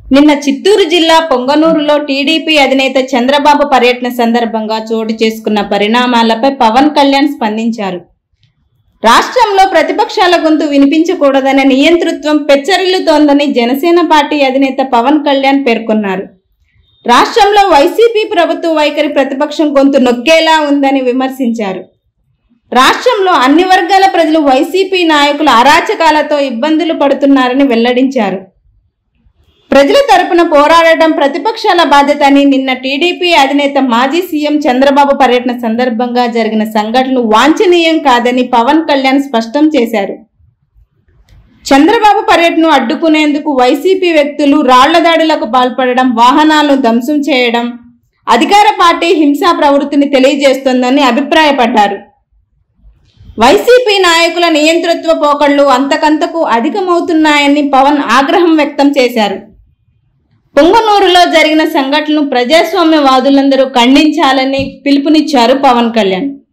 నిన్న చిత్తూరు జిల్లా పొంగనూరులో టీడీపీ అధినేత చంద్రబాబు పర్యటన సందర్భంగా చోటు చేసుకున్న పరిణామాలపై పవన్ కళ్యాణ్ స్పందించారు రాష్ట్రంలో ప్రతిపక్షాల గొంతు వినిపించకూడదనే నియంతృత్వం పెచ్చరిల్లుతోందని జనసేన పార్టీ అధినేత పవన్ కళ్యాణ్ పేర్కొన్నారు రాష్ట్రంలో వైసీపీ ప్రభుత్వ వైఖరి ప్రతిపక్షం గొంతు నొక్కేలా ఉందని విమర్శించారు రాష్ట్రంలో అన్ని వర్గాల ప్రజలు వైసీపీ నాయకుల అరాచకాలతో ఇబ్బందులు పడుతున్నారని వెల్లడించారు ప్రజల తరపున పోరాడటం ప్రతిపక్షాల బాధ్యత అని నిన్న టీడీపీ అధినేత మాజీ సీఎం చంద్రబాబు పర్యటన సందర్భంగా జరిగిన సంఘటనలు వాంఛనీయం కాదని పవన్ కళ్యాణ్ స్పష్టం చేశారు చంద్రబాబు పర్యటనను అడ్డుకునేందుకు వైసీపీ వ్యక్తులు రాళ్ల దాడులకు పాల్పడడం వాహనాలను ధ్వంసం చేయడం అధికార పార్టీ హింసా ప్రవృత్తిని తెలియజేస్తోందని అభిప్రాయపడ్డారు వైసీపీ నాయకుల నియంతృత్వ పోకళ్లు అంతకంతకు అధికమవుతున్నాయని పవన్ ఆగ్రహం వ్యక్తం చేశారు పొంగనూరులో జరిగిన సంఘటనలు ప్రజాస్వామ్యవాదులందరూ ఖండించాలని పిలుపునిచ్చారు పవన్ కళ్యాణ్